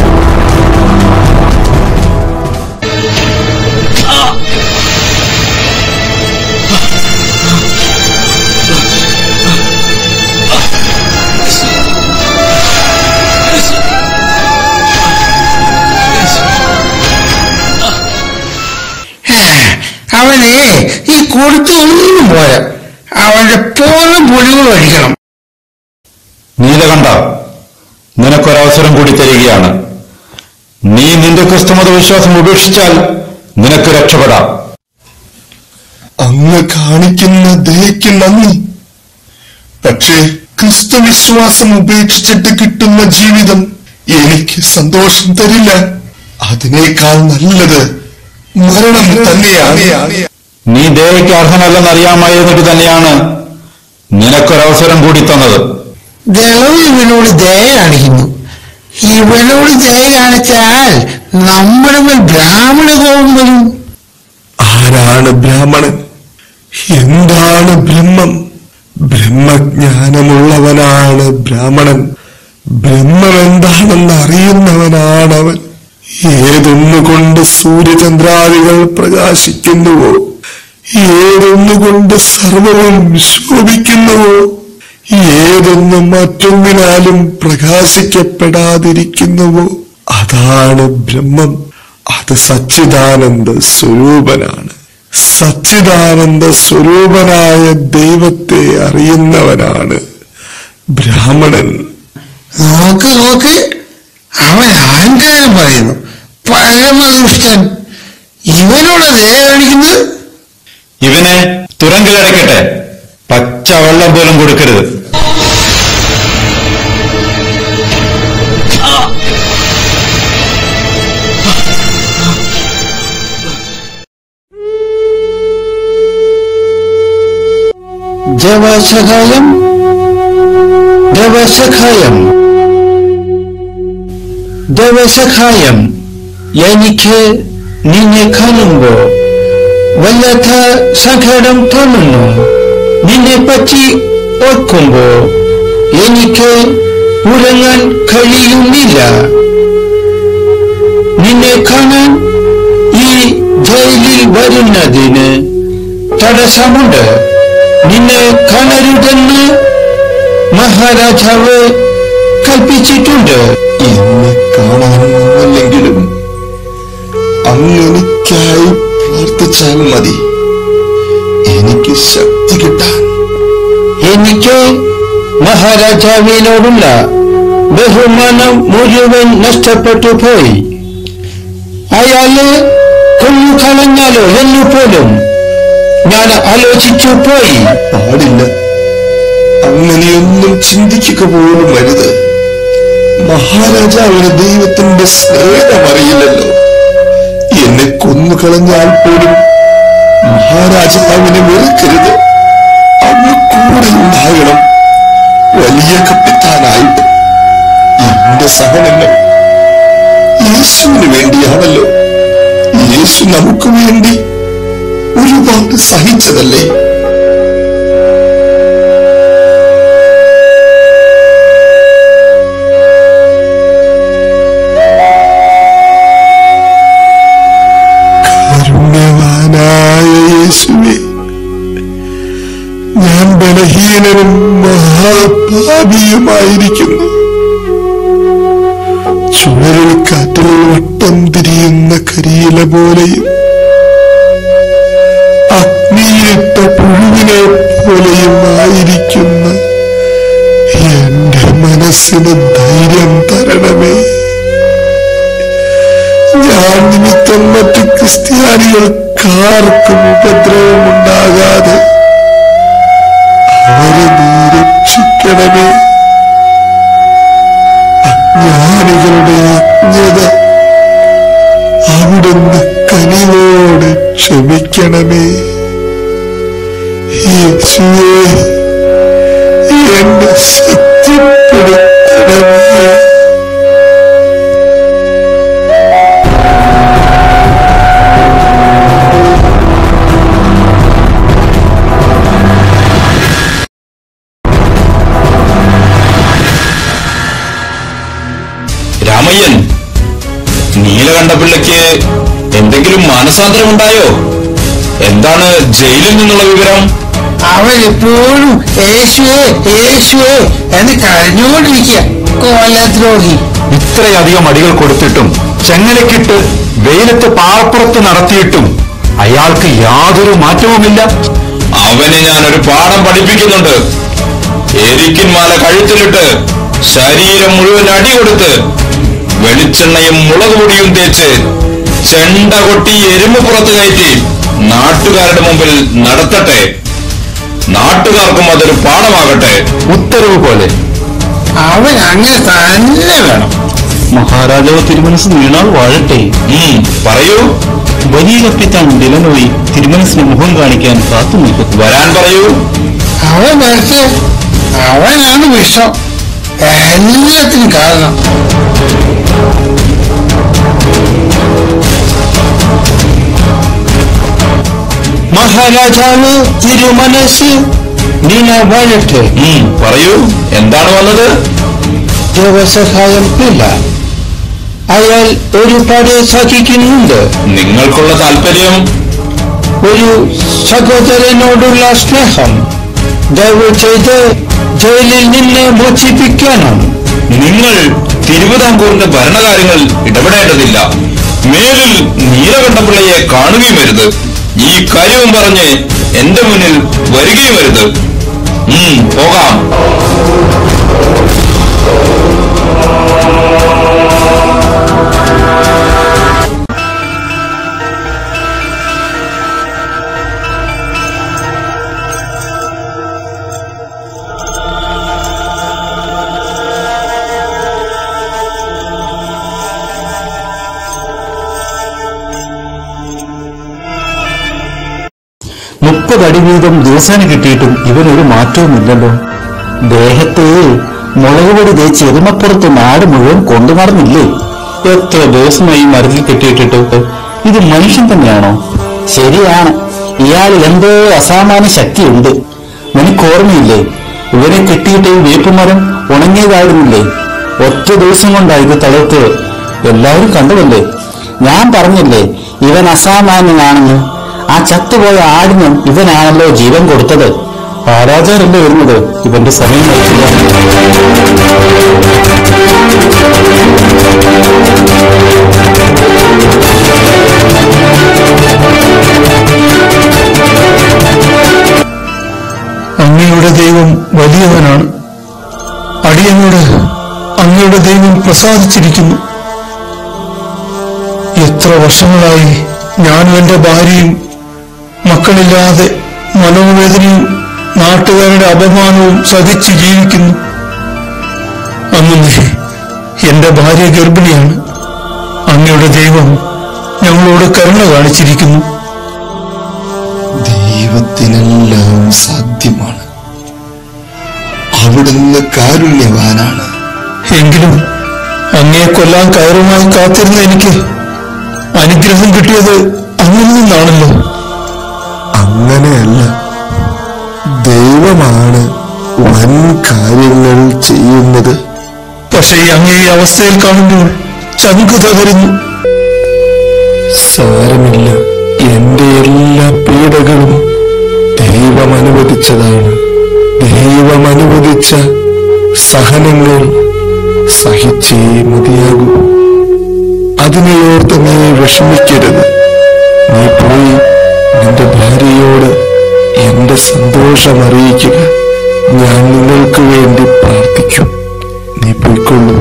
അവനെ ഈ കൊടുത്തു ഒന്നും പോരാ അവന്റെ പൂർണ്ണ പൊലിവ് കഴിക്കണം നീലകണ്ഠ നിനക്കൊരവസരം കൂടി തരികയാണ് നീ നിന്റെ ക്രിസ്തുമത വിശ്വാസം ഉപേക്ഷിച്ചാൽ നിനക്ക് രക്ഷപ്പെടാം അങ്ങ് കാണിക്കുന്ന ദയയ്ക്ക് നന്ദി പക്ഷേ ക്രിസ്തുവിശ്വാസം ഉപേക്ഷിച്ചിട്ട് കിട്ടുന്ന ജീവിതം എനിക്ക് സന്തോഷം തരില്ല അതിനേക്കാൾ നല്ലത് മരണം തന്നെയാണ് നീ ദയയ്ക്ക് അർഹനല്ലെന്നറിയാമായിരുന്നിട്ട് തന്നെയാണ് നിനക്കൊരവസരം കൂടി തന്നത് ദൈവം ഇവനോട് ദയ കാണിക്കുന്നു ഇവനോട് ദയ കാണിച്ചാൽ നമ്മുടെ മേൽ ബ്രാഹ്മണ കോപം വരും ആരാണ് ബ്രാഹ്മണൻ എന്താണ് ബ്രഹ്മം ബ്രഹ്മജ്ഞാനമുള്ളവനാണ് ബ്രാഹ്മണൻ ബ്രഹ്മം എന്താണെന്ന് അറിയുന്നവനാണവൻ ഏതൊന്നുകൊണ്ട് സൂര്യചന്ദ്രാദികൾ പ്രകാശിക്കുന്നുവോ ഏതൊന്നുകൊണ്ട് സർവവും ശോഭിക്കുന്നുവോ ഏതൊന്ന് മറ്റൊന്നിനാലും പ്രകാശിക്കപ്പെടാതിരിക്കുന്നുവോ അതാണ് ബ്രഹ്മം അത് സച്ചിദാനന്ദ സ്വരൂപനാണ് സച്ചിദാനന്ദ സ്വരൂപനായ ദൈവത്തെ അറിയുന്നവനാണ് ബ്രാഹ്മണൻ നോക്ക് നോക്ക് അവൻ അഹങ്കാരം പറയുന്നു പരമദുഷ്ടൻ ഇവനോട് ദയ കാണിക്കുന്നത് ഇവനെ തുരങ്കിലടയ്ക്കട്ടെ പച്ചവെള്ളം പോലും കൊടുക്കരുത് ജവസഹായം ജവസഹായം ജവസഹായം എനിക്ക് നിന്നെ കാണുമ്പോ വല്ലാത്ത സങ്കടം തോന്നുന്നു നിന്നെ പറ്റി ഓർക്കുമ്പോ എനിക്ക് ഉറങ്ങാൻ കഴിയുന്നില്ല നിന്നെ കാണാൻ ഈ ജയിലിൽ വരുന്നതിന് തടസ്സമുണ്ട് നിന്നെ കാണരുതെന്ന് മഹാരാജാവ് കൽപ്പിച്ചിട്ടുണ്ട് എന്നെ കാണാൻ വന്നില്ലെങ്കിലും അങ്ങനെക്കായി പ്രാർത്ഥിച്ചാൽ മതി എനിക്ക് ശക്തി കിട്ടാൻ എനിക്ക് മഹാരാജാവിനോടുള്ള ബഹുമാനം മുഴുവൻ നഷ്ടപ്പെട്ടു പോയി അയാള് കൊന്നു കളഞ്ഞാലോ എന്നു പോലും ഞാൻ ആലോചിച്ചു പോയി പാടില്ല അങ്ങനെയൊന്നും ചിന്തിക്കുക പോലും അരുത് മഹാരാജാവിന് ദൈവത്തിന്റെ സ്നേഹം അറിയില്ലല്ലോ എന്നെ കൊന്നുകളഞ്ഞാൽ പോലും മഹാരാജാവിനെ വെറുക്കരുത് അങ്ങ് കൂടെ ഉണ്ടാകണം വലിയ കപ്പിത്താനായിട്ട് എന്റെ സഹനങ്ങൾ യേശുവിന് വേണ്ടിയാണല്ലോ യേശു നമുക്ക് വേണ്ടി ഒരുപാട് സഹിച്ചതല്ലേ കാരുണ്യവാനായ യേശുവേ ഞാൻ ബലഹീനനും മഹാപാപിയുമായിരിക്കുന്നു ചുഴലിക്കാറ്റിൽ വട്ടം തിരിയുന്ന കരിയില പോലെയും അഗ്നിയിട്ട പുഴുവിനെ പോലെയും ആയിരിക്കുന്ന എന്റെ മനസ്സിന് ധൈര്യം തരണമേ ഞാൻ നിമിത്തം മറ്റ് ക്രിസ്ത്യാനികൾക്കാർക്കും ഉപദ്രവമുണ്ടാകാതെ അവരെ നീ രക്ഷിക്കണമേ അജ്ഞാനികളുടെ അജ്ഞത അവിടുന്ന് കനിവോട് ക്ഷമിക്കണമേ യേശുവേ എന്നെ ശക്തിപ്പെടുത്തണമേ രാമയ്യൻ നീലകണ്ഠപിള്ളയ്ക്ക് എന്തെങ്കിലും മാനസാന്തരമുണ്ടായോ എന്താണ് ജയിലിൽ നിന്നുള്ള വിവരം അവൻ എപ്പോഴും യേശുവേ യേശുവേ എന്ന് കരഞ്ഞുകൊണ്ടിരിക്കുക കൊലദ്രോഹി ഇത്രയധികം അടികൾ കൊടുത്തിട്ടും ചെങ്ങലക്കിട്ട് വെയിലത്ത് പാറപ്പുറത്ത് നടത്തിയിട്ടും അയാൾക്ക് യാതൊരു മാറ്റവുമില്ല അവനെ ഞാൻ ഒരു പാഠം പഠിപ്പിക്കുന്നുണ്ട് എരിക്കിൻ മാല കഴുത്തിലിട്ട് ശരീരം മുഴുവൻ അടി കൊടുത്ത് വെളിച്ചെണ്ണയും മുളക് പൊടിയും തേച്ച് ചെണ്ട കൊട്ടി എരുമ്പ് പുറത്ത് കയറ്റി നാട്ടുകാരുടെ മുമ്പിൽ നടത്തട്ടെ നാട്ടുകാർക്കും അതൊരു പാഠമാകട്ടെ ഉത്തരവ് പോലെ അവൻ അങ്ങനെ തന്നെ വേണം മഹാരാജാവ് തിരുമനസ് നീണാൾ വാഴട്ടെ ഉം, പറയൂ വലിയ കപ്പിത്താൻ ഡിലനോയി തിരുമനസിന് മുഖം കാണിക്കാൻ കാത്തു നിൽക്കുന്നു വരാൻ പറയൂ അവൻ വരട്ടെ അവനാണ് വിഷം എല്ലാത്തിനും കാരണം മഹാരാജാവ് തിരുമനസ് നീണ വാഴട്ടെ ഉം, പറയൂ എന്താണ് വന്നത് ദേവസഹായം പിള്ള അയാൾ ഒരുപാട് സഹിക്കുന്നുണ്ട് നിങ്ങൾക്കുള്ള താല്പര്യം ഒരു സഹോദരനോടുള്ള സ്നേഹം ദയവ് ചെയ്ത് ജയിലിൽ നിന്ന് മോചിപ്പിക്കണം നിങ്ങൾ തിരുവിതാംകൂറിന്റെ ഭരണകാര്യങ്ങൾ ഇടപെടേണ്ടതില്ല മേലിൽ നീലകണ്ഠപിള്ളയെ കാണുകയും വരുത് ഈ കാര്യവും പറഞ്ഞ് എന്റെ മുന്നിൽ വരികയും വരുത് ഉം, പോകാം മുപ്പതടി വീതം ദിവസേന കിട്ടിയിട്ടും ഇവനൊരു മാറ്റവുമില്ലല്ലോ ദേഹത്തെ മുളക് പൊടി തേച്ച് എരുമപ്പുറത്ത് നാട് മുഴുവൻ കൊണ്ടു നടന്നില്ലേ എത്ര ദിവസമായി മരത്തിൽ കെട്ടിയിട്ടിട്ട് ഇത് മനുഷ്യൻ തന്നെയാണോ ശരിയാണ് ഇയാളിൽ എന്തോ അസാമാന്യ ശക്തിയുണ്ട് നിനക്ക് ഓർമ്മയില്ലേ ഇവനെ കെട്ടിയിട്ട് ഈ വേപ്പുമരം ഉണങ്ങിയതായിരുന്നില്ലേ ഒറ്റ ദിവസം കൊണ്ടാണ് ഇത് തളർത്ത് എല്ലാവരും കണ്ടതല്ലേ ഞാൻ പറഞ്ഞില്ലേ ഇവൻ അസാമാന്യനാണെന്ന് ആ ചത്തുപോയ ആടിനും ഇവനാണല്ലോ ജീവൻ കൊടുത്തത് ആരാചാരല്ലേ വരുന്നത് ഇവന്റെ സമയം നോക്കില്ല അങ്ങയുടെ ദൈവം വലിയവനാണ് അടിയനോട് അങ്ങയുടെ ദൈവം പ്രസാദിച്ചിരിക്കുന്നു എത്ര വർഷങ്ങളായി ഞാനും എന്റെ ഭാര്യയും മക്കളില്ലാതെ മനോവേദനയും നാട്ടുകാരുടെ അപമാനവും സഹിച്ച് ജീവിക്കുന്നു അങ്ങനെ എന്റെ ഭാര്യ ഗർഭിണിയാണ് അങ്ങയുടെ ദൈവം ഞങ്ങളോട് കരുണ കാണിച്ചിരിക്കുന്നു ദൈവത്തിനെല്ലാം സാധ്യമാണ് അവിടുന്ന് കാരുണ്യവാനാണ് എങ്കിലും അങ്ങയെ കൊല്ലാൻ കയറുമായി കാത്തിരുന്ന എനിക്ക് അനുഗ്രഹം കിട്ടിയത് അങ്ങിൽ നിന്നാണല്ലോ അങ്ങനെയല്ല ദൈവമാണ് വൻ കാര്യങ്ങൾ ചെയ്യുന്നത് പക്ഷേ ഈ അങ്ങേ ഈ അവസ്ഥയിൽ കാണുമ്പോൾ ചങ്കു തകരുന്നു സാരമില്ല എന്റെ എല്ലാ പീഡകളും ദൈവം അനുവദിച്ചതാണ് ദൈവം അനുവദിച്ച സഹനങ്ങൾ സഹിച്ചേ മതിയാകൂ അതിനെ ഓർത്ത് നീ വിഷമിക്കരുത് നീ പോയി നിന്റെ ഭാര്യയോട് എന്റെ സന്തോഷം അറിയിക്കുക ഞാൻ നിങ്ങൾക്ക് വേണ്ടി പ്രാർത്ഥിക്കും നീ പോയിക്കൊള്ളൂ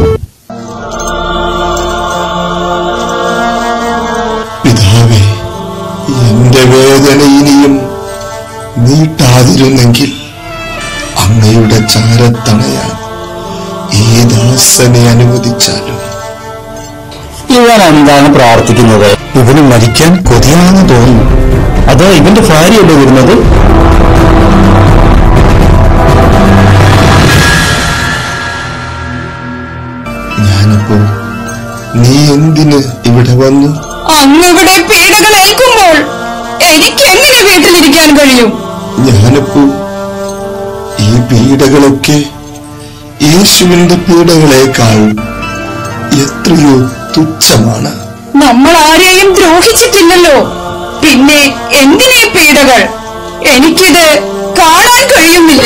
പിതാവേ എന്റെ വേദന ഇനിയും നീട്ടാതിരുന്നെങ്കിൽ അങ്ങയുടെ ചാരത്തണയാൻ ഈ ദാസനെ അനുവദിച്ചാലും ഇവൻ എന്താണ് പ്രാർത്ഥിക്കുന്നത് ഇവന് മരിക്കാൻ കൊതിയാണെന്ന് തോന്നുന്നു അത് ഇവന്റെ ഭാര്യയല്ലേ വരുന്നത് ഞാനപ്പോ നീ എന്തിന് ഇവിടെ വന്നു അങ്ങിവിടെ പീഡകൾ ഏൽക്കുമ്പോൾ എനിക്ക് എങ്ങനെ വീട്ടിലിരിക്കാൻ കഴിയും ഞാനിപ്പോ ഈ പീഡകളൊക്കെ യേശുവിന്റെ പീഡകളേക്കാൾ എത്രയോ തുച്ഛമാണ് നമ്മൾ ആരെയും ദ്രോഹിച്ചിട്ടില്ലല്ലോ പിന്നെ എന്തിനീ പീഡകൾ എനിക്കിത് കാണാൻ കഴിയുന്നില്ല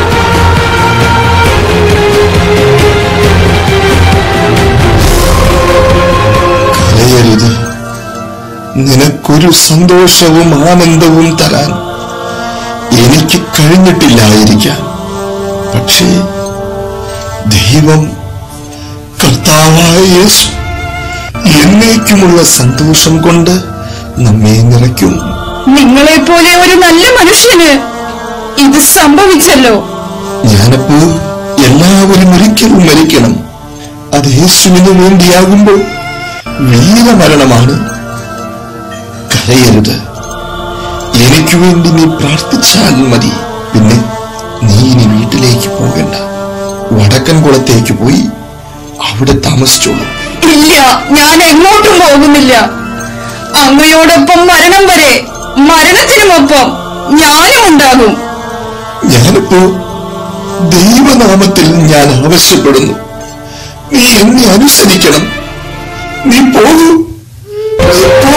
കരയരുത് നിനക്കൊരു സന്തോഷവും ആനന്ദവും തരാൻ എനിക്ക് കഴിഞ്ഞിട്ടില്ലായിരിക്കാം പക്ഷേ ദൈവം കർത്താവായ യേശു എന്നേക്കുമുള്ള സന്തോഷം കൊണ്ട് നമ്മെ നിറയ്ക്കും നിങ്ങളെ പോലെ ഒരു നല്ല മനുഷ്യന് ഇത് സംഭവിച്ചല്ലോ ഞാനപ്പോ എല്ലാവരും ഒരിക്കലും മരിക്കണം അത് യേശുവിന് വേണ്ടിയാകുമ്പോൾ വീരമരണമാണ് കരയരുത് എനിക്ക് വേണ്ടി നീ പ്രാർത്ഥിച്ചാൽ മതി പിന്നെ നീ ഇനി വീട്ടിലേക്ക് പോകണ്ട വടക്കൻ കുളത്തേക്ക് പോയി അവിടെ താമസിച്ചോളൂ ഇല്ല ഞാൻ എങ്ങോട്ടും പോകുന്നില്ല അങ്ങയോടൊപ്പം മരണം വരെ മരണത്തിനുമൊപ്പം ഞാനും ഉണ്ടാകും ഞാനിപ്പോ ദൈവനാമത്തിൽ ഞാൻ ആവശ്യപ്പെടുന്നു നീ എന്നെ അനുസരിക്കണം നീ പോകൂ നീ പോ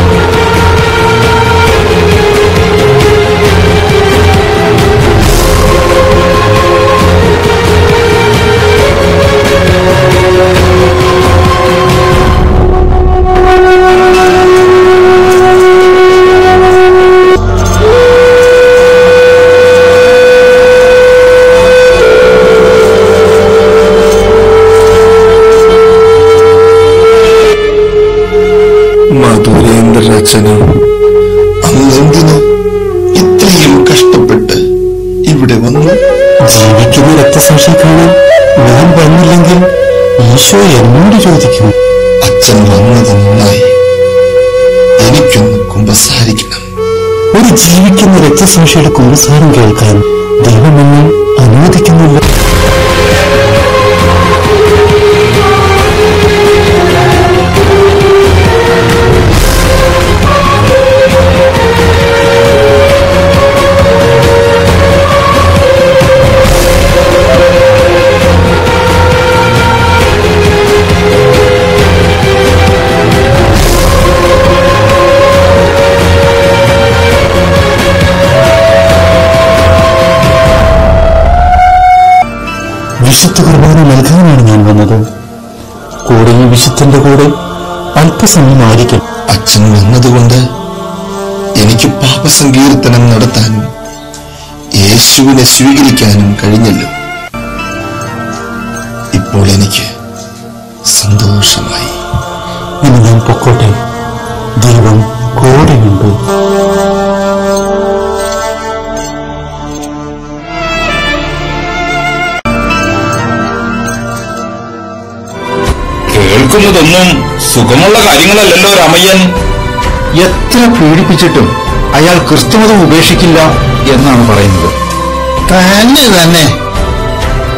മധുരേന്ദ്രരചനം അന്നെന്തിന് ഇത്രയും കഷ്ടപ്പെട്ട് ഇവിടെ വന്നു ജീവിക്കുന്ന രക്തസാക്ഷി കാണാൻ ഞാൻ വന്നില്ലെങ്കിൽ ഈശോ എന്നോട് ചോദിക്കും അച്ഛൻ വന്നത് നന്നായി എനിക്കൊന്ന് കുമ്പസാരിക്കണം ഒരു ജീവിക്കുന്ന രക്തസാക്ഷിയുടെ കുമ്പസാരം കേൾക്കാൻ ദൈവം എന്നെ അനുവദിക്കുന്നില്ല വിശുദ്ധ കുർബാന നൽകാനാണ് ഞാൻ വന്നത് കൂടെ ഈ വിശുദ്ധന്റെ കൂടെ അല്പസമയമായിരിക്കും അച്ഛൻ വന്നതുകൊണ്ട് എനിക്ക് പാപസങ്കീർത്തനം നടത്താനും യേശുവിനെ സ്വീകരിക്കാനും കഴിഞ്ഞല്ലോ ഇപ്പോൾ എനിക്ക് സന്തോഷമായി ഇനി ഞാൻ പൊക്കോട്ടെ ദൈവം കൂടെയുണ്ട് കേൾക്കുന്നതൊന്നും സുഖമുള്ള കാര്യങ്ങളല്ലല്ലോ രാമയ്യൻ എത്ര പീഡിപ്പിച്ചിട്ടും അയാൾ ക്രിസ്തുമതം ഉപേക്ഷിക്കില്ല എന്നാണ് പറയുന്നത് തന്നെ തന്നെ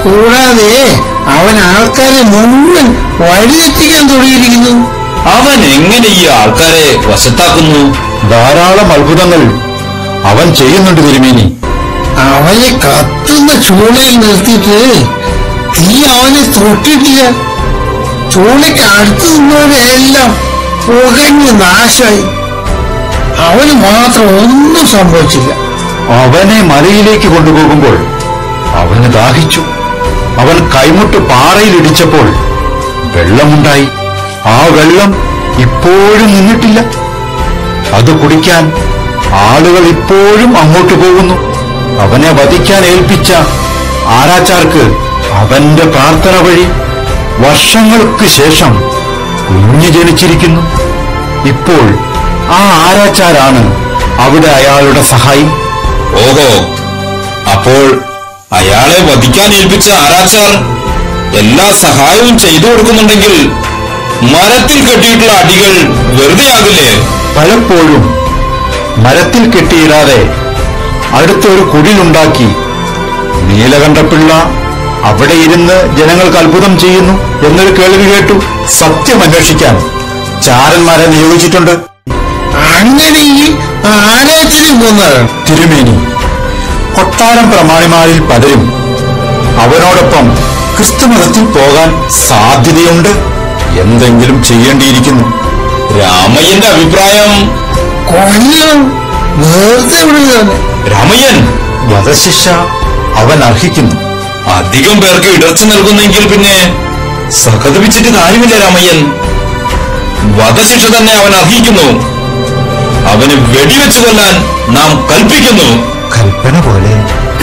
കൂടാതെ അവൻ ആൾക്കാരെ മുഴുവൻ വഴിതെറ്റിക്കാൻ തുടങ്ങിയിരിക്കുന്നു അവൻ എങ്ങനെ ഈ ആൾക്കാരെ വശത്താക്കുന്നു ധാരാളം അത്ഭുതങ്ങൾ അവൻ ചെയ്യുന്നുണ്ട് തിരുമേനി അവനെ കത്തുന്ന ചൂളയിൽ നിർത്തിയിട്ട് തീ അവനെ തൊട്ടിട്ടില്ല ചൂളയ്ക്ക് അടുത്ത് നിന്നവരെല്ലാം പുകഞ്ഞ് നാശമായി അവന് മാത്രം ഒന്നും സംഭവിച്ചില്ല അവനെ മലയിലേക്ക് കൊണ്ടുപോകുമ്പോൾ അവന് ദാഹിച്ചു അവൻ കൈമുട്ട് പാറയിൽ ഇടിച്ചപ്പോൾ വെള്ളമുണ്ടായി ആ വെള്ളം ഇപ്പോഴും നിന്നിട്ടില്ല അത് കുടിക്കാൻ ആളുകൾ ഇപ്പോഴും അങ്ങോട്ട് പോകുന്നു അവനെ വധിക്കാൻ ഏൽപ്പിച്ച ആരാച്ചാർക്ക് അവന്റെ പ്രാർത്ഥന വഴി വർഷങ്ങൾക്ക് ശേഷം കുഞ്ഞു ജനിച്ചിരിക്കുന്നു ഇപ്പോൾ ആ ആരാച്ചാരാണ് അവിടെ അയാളുടെ സഹായി ഓഹോ അപ്പോൾ അയാളെ വധിക്കാൻ ഏൽപ്പിച്ച ആരാച്ചാർ എല്ലാ സഹായവും ചെയ്തു കൊടുക്കുന്നുണ്ടെങ്കിൽ മരത്തിൽ കെട്ടിയിട്ടുള്ള അടികൾ വെറുതെയാകില്ലേ പലപ്പോഴും മരത്തിൽ കെട്ടിയിടാതെ അടുത്തൊരു കുടിലുണ്ടാക്കി നീലകണ്ഠപിള്ള അവിടെ ഇരുന്ന് ജനങ്ങൾക്ക് അത്ഭുതം ചെയ്യുന്നു എന്നൊരു കേൾവി കേട്ടു സത്യം അന്വേഷിക്കാൻ ചാരന്മാരെ നിയോഗിച്ചിട്ടുണ്ട് അങ്ങനെ ഈ ആലയത്തിന് കൊന്നതാണ് തിരുമേനി കൊട്ടാരം പ്രമാണിമാരിൽ പലരും അവനോടൊപ്പം ക്രിസ്തുമതത്തിൽ പോകാൻ സാധ്യതയുണ്ട് എന്തെങ്കിലും ചെയ്യേണ്ടിയിരിക്കുന്നു രാമയ്യന്റെ അഭിപ്രായം കൊല്ലം വെറുതെ വിടുകയാണ് രാമയ്യൻ വധശിക്ഷ അവൻ അർഹിക്കുന്നു അധികം പേർക്ക് ഇടർച്ച നൽകുന്നെങ്കിൽ പിന്നെ സഹതപിച്ചിട്ട് കാര്യമില്ല രാമയ്യൻ വധശിക്ഷ തന്നെ അവൻ അർഹിക്കുന്നു അവന് വെടിവെച്ചു കൊല്ലാൻ നാം കൽപ്പിക്കുന്നു കൽപ്പന പോലെ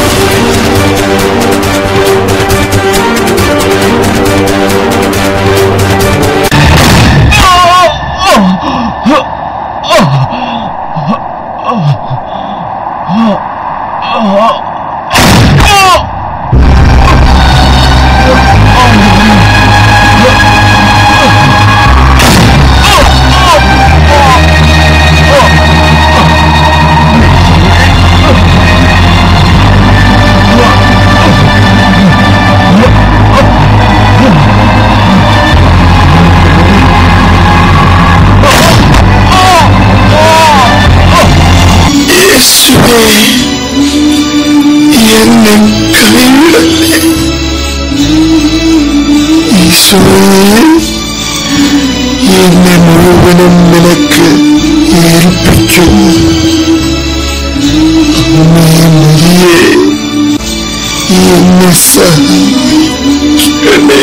യേശുവേ എന്നെ കൈവിടല്ലേ ഈശോയെ എന്നെ മുഴുവനും നിനക്ക് ഏൽപ്പിക്കുന്നു അമ്മേ മരിയേ എന്നെ സഹായിക്കണേ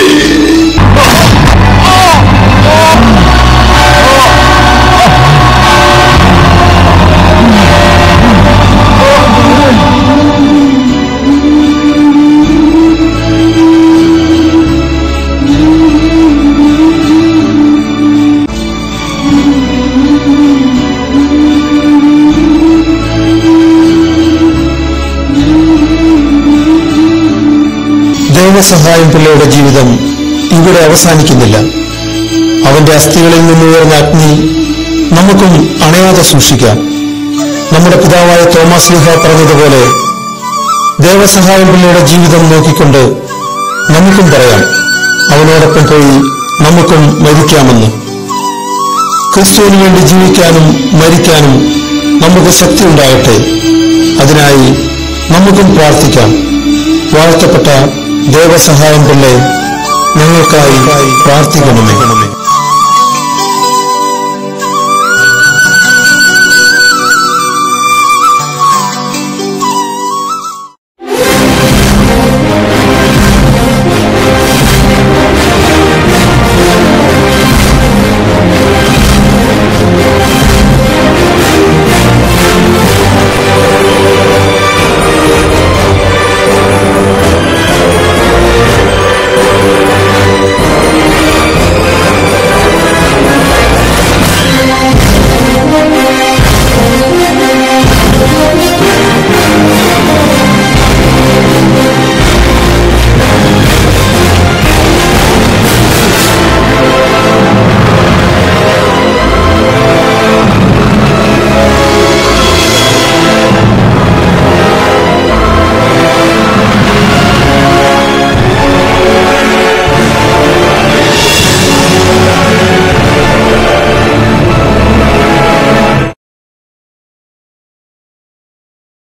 ദൈവസഹായം പിള്ളയുടെ ജീവിതം ഇവിടെ അവസാനിക്കുന്നില്ല അവന്റെ അസ്ഥികളിൽ നിന്നുയർന്ന അഗ്നി നമുക്കും അണയാതെ സൂക്ഷിക്കാം നമ്മുടെ പിതാവായ തോമസ് ലിഹ പറഞ്ഞതുപോലെ ദേവസഹായം പിള്ളയുടെ ജീവിതം നോക്കിക്കൊണ്ട് നമുക്കും പറയാം അവനോടൊപ്പം പോയി നമുക്കും മരിക്കാമെന്ന് ക്രിസ്തുവിന് വേണ്ടി ജീവിക്കാനും മരിക്കാനും നമുക്ക് ശക്തി ഉണ്ടാകട്ടെ അതിനായി നമുക്കും പ്രാർത്ഥിക്കാം വാഴ്ത്തപ്പെട്ട ദേവസഹായം പിള്ളെ ഞങ്ങൾക്കായി പ്രാർത്ഥിക്കണമേ